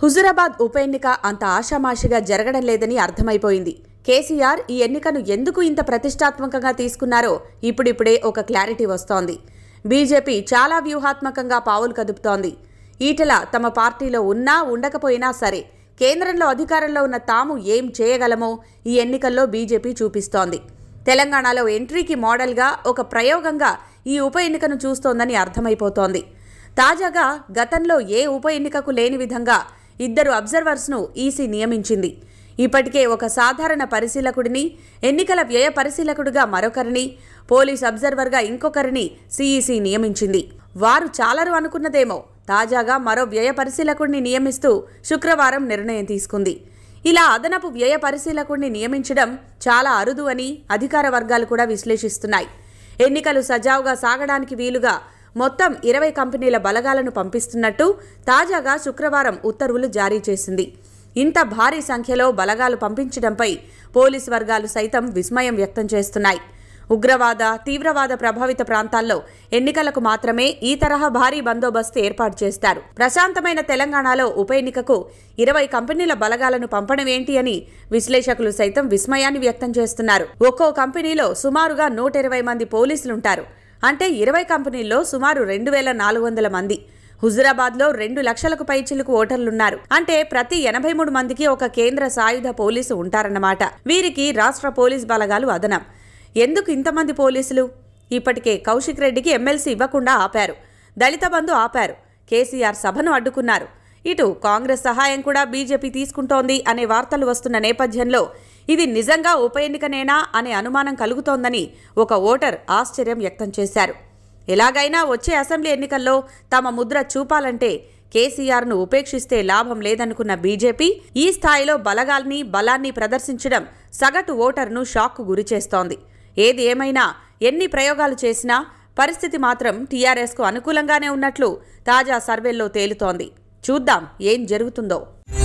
హుజురాబాద్ ఉప ఎన్నిక అంత ఆషామాషిగా జరగడం లేదని అర్థమైపోయింది కేసీఆర్ ఈ ఎన్నికను ఎందుకు ఇంత ప్రతిష్టాత్మకంగా తీసుకున్నారో ఇప్పుడిప్పుడే ఒక క్లారిటీ వస్తోంది బీజేపీ చాలా వ్యూహాత్మకంగా పావులు కదుపుతోంది ఈటల తమ పార్టీలో ఉన్నా ఉండకపోయినా సరే కేంద్రంలో అధికారంలో ఉన్న తాము ఏం చేయగలమో ఈ ఎన్నికల్లో బీజేపీ చూపిస్తోంది తెలంగాణలో ఎంట్రీకి మోడల్గా ఒక ప్రయోగంగా ఈ ఉప ఎన్నికను చూస్తోందని అర్థమైపోతోంది తాజాగా గతంలో ఏ ఉప ఎన్నికకు లేని విధంగా ఇద్దరు అబ్జర్వర్స్ను ఈసీ నియమించింది ఇప్పటికే ఒక సాధారణ పరిశీలకుడిని ఎన్నికల వ్యయ పరిశీలకుడిగా మరొకరిని పోలీస్ అబ్జర్వర్గా ఇంకొకరిని సిఈసి నియమించింది వారు చాలరు అనుకున్నదేమో తాజాగా మరో వ్యయ పరిశీలకుడిని నియమిస్తూ శుక్రవారం నిర్ణయం తీసుకుంది ఇలా అదనపు వ్యయ పరిశీలకుడిని నియమించడం చాలా అరుదు అని అధికార వర్గాలు కూడా విశ్లేషిస్తున్నాయి ఎన్నికలు సజావుగా సాగడానికి వీలుగా మొత్తం ఇరవై కంపెనీల బలగాలను పంపిస్తున్నట్టు తాజాగా శుక్రవారం ఉత్తర్వులు జారీ చేసింది ఇంత భారీ సంఖ్యలో బలగాలు పంపించడంపై పోలీసు వర్గాలు సైతం విస్మయం వ్యక్తం చేస్తున్నాయి ఉగ్రవాద తీవ్రవాద ప్రభావిత ప్రాంతాల్లో ఎన్నికలకు మాత్రమే ఈ తరహా భారీ బందోబస్తు ఏర్పాటు చేస్తారు ప్రశాంతమైన తెలంగాణలో ఉప ఎన్నికకు ఇరవై కంపెనీల బలగాలను పంపడం ఏంటి అని విశ్లేషకులు సైతం విస్మయాన్ని వ్యక్తం చేస్తున్నారు ఒక్కో కంపెనీలో సుమారుగా నూట ఇరవై మంది పోలీసులుంటారు అంటే ఇరవై కంపెనీల్లో సుమారు రెండు వేల నాలుగు వందల మంది హుజురాబాద్లో రెండు లక్షలకు పైచిలుకు ఓటర్లున్నారు అంటే ప్రతి ఎనభై మూడు మందికి ఒక కేంద్ర సాయుధ పోలీసు ఉంటారన్నమాట వీరికి రాష్ట్ర పోలీస్ బలగాలు అదనం ఎందుకు ఇంతమంది పోలీసులు ఇప్పటికే కౌశిక్ రెడ్డికి ఎమ్మెల్సీ ఇవ్వకుండా ఆపారు దళిత బంధు ఆపారు కేసీఆర్ సభను అడ్డుకున్నారు ఇటు కాంగ్రెస్ సహాయం కూడా బీజేపీ తీసుకుంటోంది అనే వార్తలు వస్తున్న నేపథ్యంలో ఇది నిజంగా ఉప ఎన్నికనేనా అనే అనుమానం కలుగుతోందని ఒక ఓటర్ ఆశ్చర్యం వ్యక్తం చేశారు ఎలాగైనా వచ్చే అసెంబ్లీ ఎన్నికల్లో తమ ముద్ర చూపాలంటే కేసీఆర్ను ఉపేక్షిస్తే లాభం లేదనుకున్న బీజేపీ ఈ స్థాయిలో బలగాల్ని బలాన్ని ప్రదర్శించడం సగటు ఓటర్ను షాక్కు గురిచేస్తోంది ఏది ఏమైనా ఎన్ని ప్రయోగాలు చేసినా పరిస్థితి మాత్రం టీఆర్ఎస్కు అనుకూలంగానే ఉన్నట్లు తాజా సర్వేల్లో తేలుతోంది చూద్దాం ఏం జరుగుతుందో